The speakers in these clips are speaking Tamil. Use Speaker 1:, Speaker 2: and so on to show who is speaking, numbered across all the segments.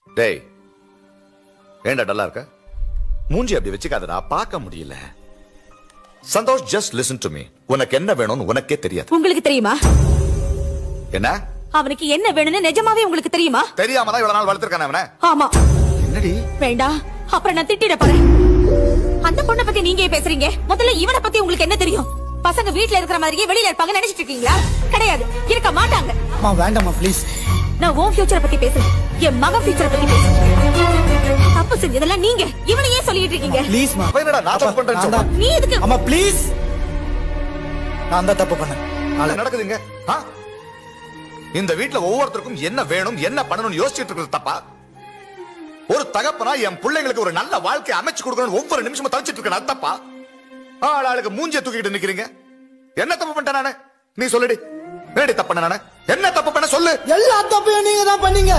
Speaker 1: டேய் ஏன்டா டல்லா இருக்க மூஞ்சி அப்படி வச்சுக்காதடா பார்க்க முடியல Santhosh just listen to me உனக்கு என்ன வேணும்னு உனக்கே தெரியாது
Speaker 2: உங்களுக்கு தெரியுமா
Speaker 1: என்ன
Speaker 2: அவனுக்கு என்ன வேணும்னு நிஜமாவே உங்களுக்கு தெரியுமா
Speaker 1: தெரியாம தான் இவ்வளவு நாள் வளர்த்திருக்கானே அவனை
Speaker 2: ஆமா
Speaker 1: என்னடி
Speaker 2: வேண்டாம் அப்புறம் நான் திட்டிட போறேன் அந்த பொண்ணை பத்தி நீங்க ஏன் பேசுறீங்க முதல்ல இவனை பத்தி உங்களுக்கு என்ன தெரியும் பசங்க வீட்ல இருக்கிற மாதிரியே வெளியில இருப்பாங்க நினைச்சிட்டு இருக்கீங்களா கிடையாது இருக்க மாட்டாங்க
Speaker 3: அம்மா வேண்டாம்மா ப்ளீஸ்
Speaker 2: நான் உன் ஃபியூச்சரை பத்தி பேசுறேன் என் மகன் ஃபியூச்சரை பத்தி பேசுறேன் தப்பு செஞ்சதெல்லாம் நீங்க இவனை ஏன் சொல்லிட்டு இருக்கீங்க
Speaker 3: ப்ளீஸ்மா
Speaker 1: அவன் என்னடா நான் தப்பு பண்றேன்னு
Speaker 3: நான் தான்.
Speaker 1: சொல்றான்?
Speaker 2: நீ எதுக்கு
Speaker 3: அம்மா ப்ளீஸ் நான் தான் தப்பு பண்ணேன்
Speaker 1: என்ன நடக்குதுங்க ஆ? இந்த வீட்ல ஒவ்வொருத்தருக்கும் என்ன வேணும் என்ன பண்ணணும்னு யோசிச்சுட்டு இருக்கிறது தப்பா ஒரு தகப்பனா என் பிள்ளைங்களுக்கு ஒரு நல்ல வாழ்க்கை அமைச்சு கொடுக்கணும் ஒவ்வொரு நிமிஷமும் தவிச்சிட்டு இருக்கேன் அது தப்பா ஆள் ஆளுக்கு மூஞ்சிய தூக்கிட்டு நிக்கிறீங்க என்ன தப்பு பண்ணிட்டேன் நானு நீ சொல்லுடி என்னடி தப்பு பண்ண நானு என்ன தப்பு பண்ண சொல்லு
Speaker 3: எல்லா தப்பையும் நீங்க தான் பண்ணீங்க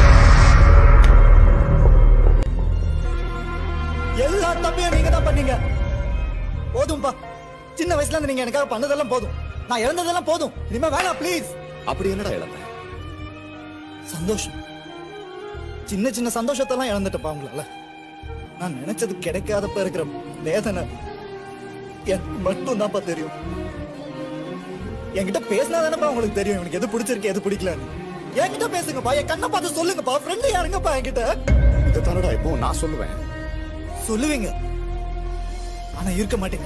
Speaker 3: எல்லா தப்பையும் நீங்க தான் பண்ணீங்க போதும்பா சின்ன வயசுல இருந்து நீங்க எனக்காக பண்ணதெல்லாம் போதும் நான் இழந்ததெல்லாம் போதும் இனிமே வேணாம் ப்ளீஸ்
Speaker 1: அப்படி என்னடா இழந்த
Speaker 3: சந்தோஷம் சின்ன சின்ன சந்தோஷத்தெல்லாம் இழந்துட்டப்பா உங்களால நான் நினைச்சது கிடைக்காதப்ப இருக்கிற வேதனை எனக்கு மட்டும் தான்ப்பா தெரியும் என்கிட்ட பேசினா தானப்பா உங்களுக்கு தெரியும் எனக்கு எது பிடிச்சிருக்கு எது பிடிக்கலன்னு என்கிட்ட பேசுங்கப்பா என் கண்ணை பார்த்து சொல்லுங்கப்பா ஃப்ரெண்டு யாருங்கப்பா என்கிட்ட
Speaker 1: இதை தானடா இப்போ நான் சொல்லுவேன்
Speaker 3: சொல்லுவீங்க ஆனா இருக்க மாட்டீங்க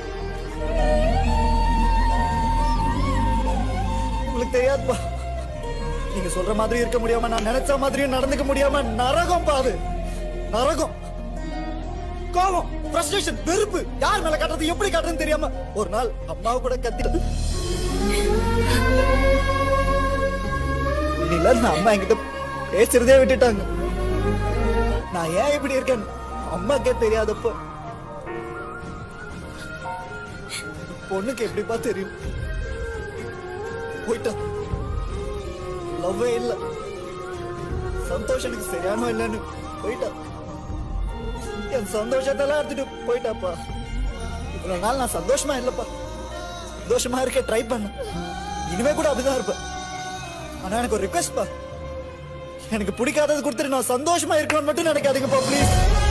Speaker 3: உங்களுக்கு தெரியாதுப்பா நீங்க சொல்ற மாதிரி இருக்க முடியாம நான் நினைச்ச மாதிரியும் நடந்துக்க முடியாம நரகம் பாது நரகம் கோபம் frustration வெறுப்பு யார் மேல காட்டுறது எப்படி காட்டுறதுன்னு தெரியாம ஒரு நாள் அம்மாவை கூட கத்திட்டு இல்ல நான் அம்மா என்கிட்ட பேசுறதே விட்டுட்டாங்க நான் ஏன் இப்படி இருக்கேன் அம்மாக்கே தெரியாதப்போ பொண்ணுக்கு எப்படிப்பா தெரியும் போயிட்டா லவ்வே இல்ல சந்தோஷம் எனக்கு சரியானோ இல்லைன்னு போயிட்டா என் சந்தோஷத்தெல்லாம் எடுத்துட்டு போயிட்டாப்பா இவ்வளவு நாள் நான் சந்தோஷமா இல்லப்பா சந்தோஷமா இருக்க ட்ரை பண்ணேன் இனிமே கூட அப்படிதான் இருப்பேன் ஆனா எனக்கு ஒரு ரிக்வெஸ்ட் பா எனக்கு பிடிக்காதது கொடுத்துட்டு நான் சந்தோஷமா இருக்கணும்னு மட்டும் நினைக்காதீங்கப்பா ப்ளீஸ்